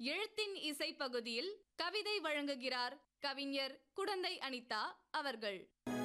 எழுத்தின் இசை பகுதியில் கவிதை வழங்குகிறார் கவிஞர் குடந்தை அனிதா அவர்கள்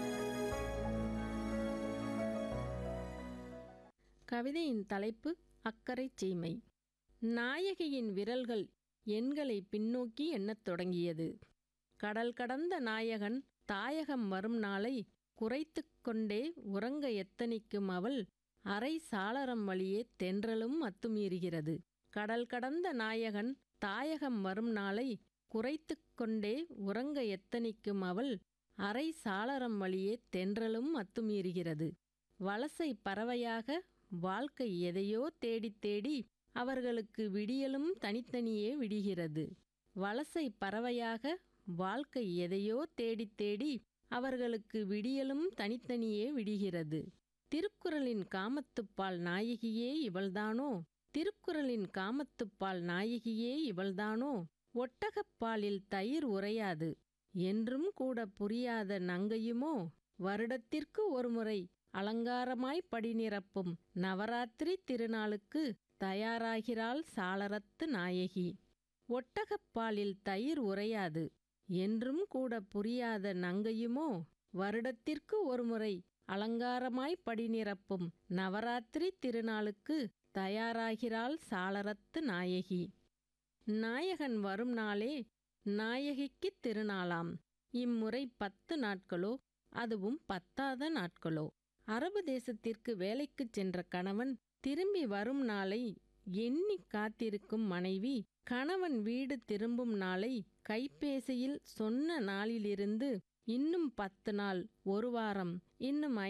கவிதையின் தலைப்பு அக்கறை சீமை நாயகியின் விரல்கள் எண்களை பின்னோக்கி எண்ணத் தொடங்கியது கடல் கடந்த நாயகன் தாயகம் வரும் நாளை குறைத்து கொண்டே உறங்க எத்தனிக்கும் அவள் அரை சாளரம் வழியே தென்றலும் அத்துமீறுகிறது கடல் கடந்த நாயகன் தாயகம் வரும் நாளை குறைத்து கொண்டே உறங்க எத்தனிக்கும் அவள் அரை சாளரம் வழியே தென்றலும் அத்துமீறுகிறது வலசை பறவையாக வாழ்க்கை எதையோ தேடித் தேடி அவர்களுக்கு விடியலும் தனித்தனியே விடிகிறது வலசை பறவையாக வாழ்க்கை எதையோ தேடித் தேடி அவர்களுக்கு விடியலும் தனித்தனியே விடிகிறது திருக்குறளின் காமத்துப்பால் நாயகியே இவள்தானோ திருக்குறளின் காமத்துப்பால் நாயகியே இவள்தானோ ஒட்டகப்பாலில் தயிர் உறையாது என்றும் கூட புரியாத நங்கையுமோ வருடத்திற்கு ஒருமுறை அலங்காரமாய் படிநிரப்பும் நவராத்திரி திருநாளுக்கு தயாராகிறாள் சாளரத்து நாயகி ஒட்டகப்பாலில் தயிர் உறையாது என்றும் கூட புரியாத நங்கையுமோ வருடத்திற்கு ஒருமுறை அலங்காரமாய் படிநிரப்பும் நவராத்திரி திருநாளுக்கு தயாராகிறாள் சாளரத்து நாயகி நாயகன் வரும் நாளே நாயகிக்குத் திருநாளாம் இம்முறை பத்து நாட்களோ அதுவும் பத்தாத நாட்களோ அரபு தேசத்திற்கு வேலைக்குச் சென்ற கணவன் திரும்பி வரும் நாளை எண்ணி காத்திருக்கும் மனைவி கணவன் வீடு திரும்பும் நாளை கைபேசியில் சொன்ன நாளிலிருந்து இன்னும் பத்து நாள் ஒரு வாரம் இன்னும்